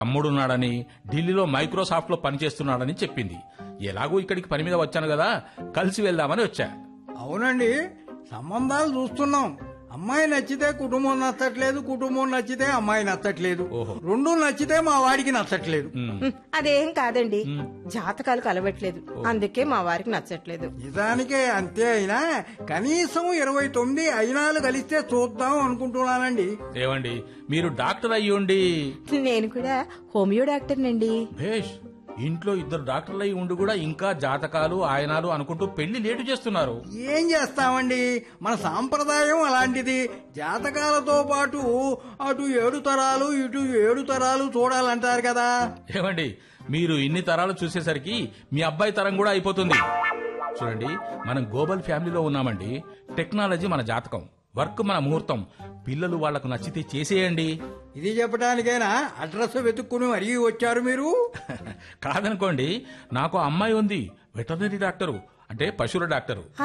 తమ్ముడున్నాడని ఢిల్లీలో మైక్రోసాఫ్ట్ లో పనిచేస్తున్నాడని చెప్పింది ఎలాగో ఇక్కడికి పని మీద వచ్చాను కదా కలిసి వెళ్దామని వచ్చా అవునండి సంబంధాలు చూస్తున్నాం అమ్మాయి నచ్చితే కుటుంబం నచ్చట్లేదు కుటుంబం నచ్చితే అమ్మాయి నచ్చట్లేదు ఓహో. రెండు నచ్చితే మా వాడికి నచ్చట్లేదు ఉమ్, హ్మ్, అదేం కాదండి జాతకాలు కలవట్లేదు అందుకే మా వారికి నచ్చట్లేదు నిజానికే అంతే అయినా కనీసం ఇరవై తొమ్మిది అయినాలు కలిస్తే చూద్దాం అనుకుంటున్నానండి ఏవండి మీరు డాక్టర్ అయ్యుండి నేను కూడా హోమియో డాక్టర్నండి భేష్ ఇంట్లో ఇద్దరు డాక్టర్లు అయి ఉండి కూడా ఇంకా జాతకాలు ఆయనాలు అనుకుంటూ పెళ్లి లేటు చేస్తున్నారు ఏం చేస్తామండి మన సాంప్రదాయం అలాంటిది జాతకాలతో పాటు అటు ఏడు తరాలు ఇటు ఏడు తరాలు చూడాలంటారు కదా ఏమండి మీరు ఇన్ని తరాలు చూసేసరికి మీ అబ్బాయి తరం కూడా అయిపోతుంది చూడండి మనం గ్లోబల్ ఫ్యామిలీలో ఉన్నామండి టెక్నాలజీ మన జాతకం వర్క్ మన ముహూర్తం పిల్లలు వాళ్లకు నచ్చితే చేసేయండి ఇది చెప్పడానికైనా అడ్రస్ వెతుక్కుని మరీ వచ్చారు మీరు కాదనుకోండి నాకు అమ్మాయి ఉంది వెటర్నరీ డాక్టరు అంటే పశువుల డాక్టరు ఆ,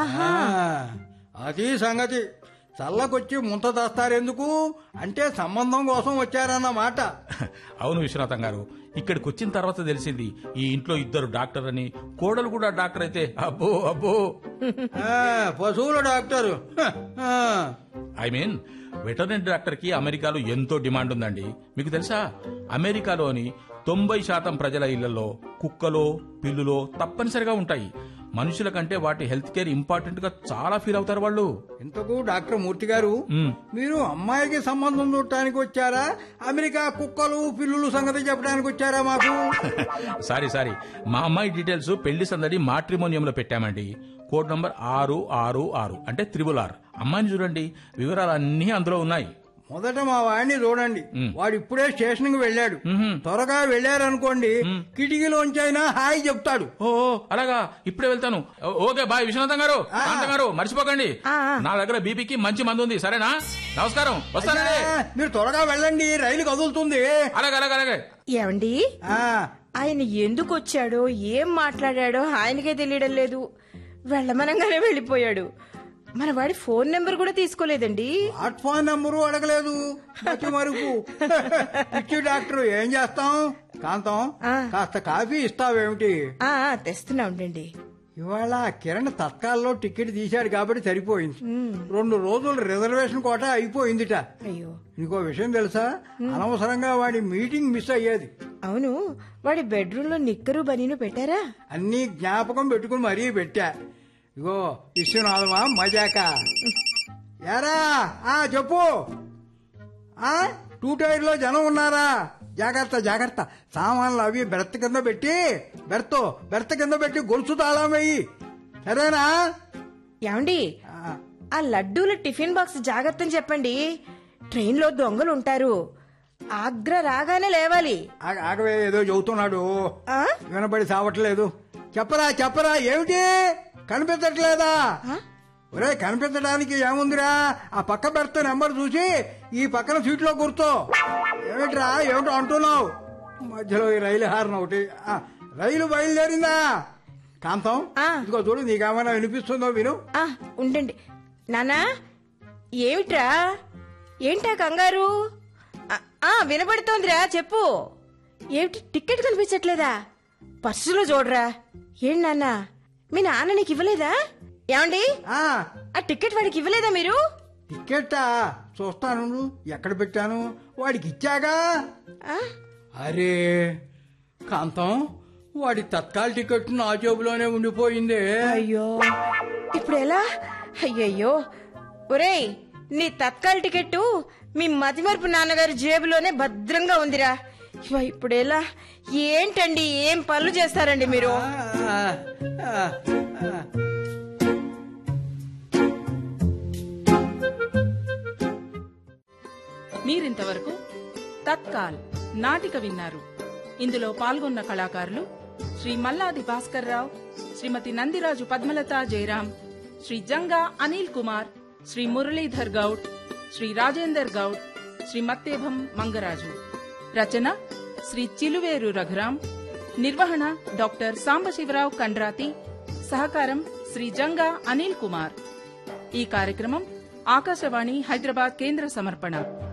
అది సంగతి చల్లకొచ్చి ముంత దాస్తారెందుకు అంటే సంబంధం కోసం వచ్చారన్నమాట అవును విశ్వనాథం గారు ఇక్కడికి వచ్చిన తర్వాత తెలిసింది ఈ ఇంట్లో ఇద్దరు డాక్టర్ అని కోడలు కూడా డాక్టర్ అయితే అబ్బో అబ్బో ఆ, పశువుల డాక్టరు హ, ఆ. ఐ మీన్ వెటర్నరీ డాక్టర్ కి అమెరికాలో ఎంతో డిమాండ్ ఉందండి మీకు తెలుసా అమెరికాలోని తొంభై శాతం ప్రజల ఇళ్లలో కుక్కలో పిల్లులో తప్పనిసరిగా ఉంటాయి మనుషుల కంటే వాటి హెల్త్ కేర్ ఇంపార్టెంట్ గా చాలా ఫీల్ అవుతారు వాళ్ళు ఇంతకు డాక్టర్ మూర్తి గారు మ్. మీరు అమ్మాయికి సంబంధం చూడటానికి వచ్చారా అమెరికా కుక్కలు పిల్లులు సంగతి చెప్పడానికి వచ్చారా మాకు సారీ సారీ మా అమ్మాయి డీటెయిల్స్ పెళ్లి సందడి మాట్రిమోనియంలో పెట్టామండి కోడ్ నంబర్ ఆరు ఆరు ఆరు అంటే త్రిబుల్ ఆర్ అమ్మాయిని చూడండి వివరాలన్నీ అందులో ఉన్నాయి మొదట మా వాడిని చూడండి వాడు ఇప్పుడే స్టేషన్ కి వెళ్ళాడు మ్హూ. త్వరగా వెళ్ళారనుకోండి కిటికీలోంచైనా హాయ్ చెప్తాడు ఓ ఓ, అలాగా ఇప్పుడే వెళ్తాను ఓ- ఓకే బాయ్ విశ్వనాథం గారు కాంతం గారు మర్చిపోకండి నా దగ్గర బీపీకి మంచి మందు ఉంది సరేనా నమస్కారం వస్తానండి ఆ, మీరు త్వరగా వెళ్ళండి రైలు కదులుతుంది అలాగే అలాగే అలాగే ఏమండి ఆ, ఆయన ఎందుకు వచ్చాడో ఏం మాట్లాడాడో ఆయనకే తెలియడం లేదు వెళ్ళమనంగానే వెళ్ళిపోయాడు మన వాడి ఫోన్ నెంబర్ కూడా తీసుకోలేదండి స్మార్ట్ ఫోన్ నెంబరు అడగలేదు మతి మరుపు పిచ్చి డాక్టర్ ఏం చేస్తాం కాంతం ఆ. కాస్త కాఫీ ఇస్తావేమిటి ఆ ఆ, తెస్తున్నా ఉండండి ఇవాళ కిరణ్ తత్కాల్లో టికెట్ తీశాడు కాబట్టి సరిపోయింది రెండు రోజులు రిజర్వేషన్ కోట అయిపోయిందిట అయ్యో ఇంకో విషయం తెలుసా అనవసరంగా వాడి మీటింగ్ మిస్ అయ్యేది అవును వాడి బెడ్రూమ్ లో నిక్కరు బనీను పెట్టారా అన్నీ జ్ఞాపకం పెట్టుకుని మరీ పెట్టా ఇగో విశ్వనాథమా మజాక యారా ఆ చెప్పు ఆ టూ టైర్ లో జనం ఉన్నారా జాగ్రత్త జాగ్రత్త సామాన్లు అవి బెర్త్ కింద పెట్టి బెర్త్ బెర్త్ కింద పెట్టి గొలుసు తాళం వెయ్యి సరేనా ఏమండి ఆ, ఆ లడ్డూల టిఫిన్ బాక్స్ జాగ్రత్త అని చెప్పండి ట్రైన్ లో దొంగలు ఉంటారు ఆగ్ర రాగానే లేవాలి ఆగ- ఆగవే ఏదో చెబుతున్నాడు ఆ వినబడి సావట్లేదు చెప్పరా చెప్పరా ఏమిటి కనిపించట్లేదా ఒరే కనిపించడానికి ఏముందిరా ఆ పక్క బెర్త్ నెంబర్ చూసి ఈ పక్కన సీట్లో కూర్చో ఏమిట్రా ఏమిటో అంటున్నావు మధ్యలో ఈ రైలు హార్న్ ఒకటి ఆ, రైలు బయలుదేరిందా కాంతం ఆ. ఇదిగో చూడు నీకేమైనా వినిపిస్తుందో విను ఆ ఉండండి నానా ఏమిట్రా ఏంటా కంగారు ఆ, ఆ వినబడుతోందిరా చెప్పు ఏమిటి టికెట్ కనిపించట్లేదా పర్సులో చూడరా ఏంటి నాన్న మీ నాన్న నీకు ఇవ్వలేదా ఏమండి ఆ ఆ టికెట్ వాడికి ఇవ్వలేదా మీరు టికెట్టా చూస్తాను ఎక్కడ పెట్టాను వాడికి ఇచ్చాగా ఆ? అరే కాంతం వాడి తత్కాల టికెట్ నా జేబులోనే ఉండిపోయిందే అయ్యో ఇప్పుడు ఎలా అయ్యయ్యో ఒరేయ్ నీ తత్కాల టికెట్టు మీ మతిమరుపు నాన్నగారి జేబులోనే భద్రంగా ఉందిరా ఇవ్వ, ఇప్పుడు ఎలా ఏంటండి ఏం పనులు చేస్తారండి మీరు ఆ, ఆ, ఆ. మీరింతవరకు తత్కాల్ నాటిక విన్నారు ఇందులో పాల్గొన్న కళాకారులు శ్రీ మల్లాది భాస్కర్ రావు శ్రీమతి నందిరాజు పద్మలత జయరాం శ్రీ జంగా అనిల్ కుమార్ శ్రీ మురళీధర్ గౌడ్ శ్రీ రాజేందర్ గౌడ్ శ్రీ మత్తేభం మంగరాజు రచన శ్రీ చిలువేరు రఘురాం నిర్వహణ డాక్టర్ సాంబశివరావు కండ్రాతి సహకారం శ్రీ జంగా అనిల్ కుమార్ ఈ కార్యక్రమం ఆకాశవాణి హైదరాబాద్ కేంద్ర సమర్పణ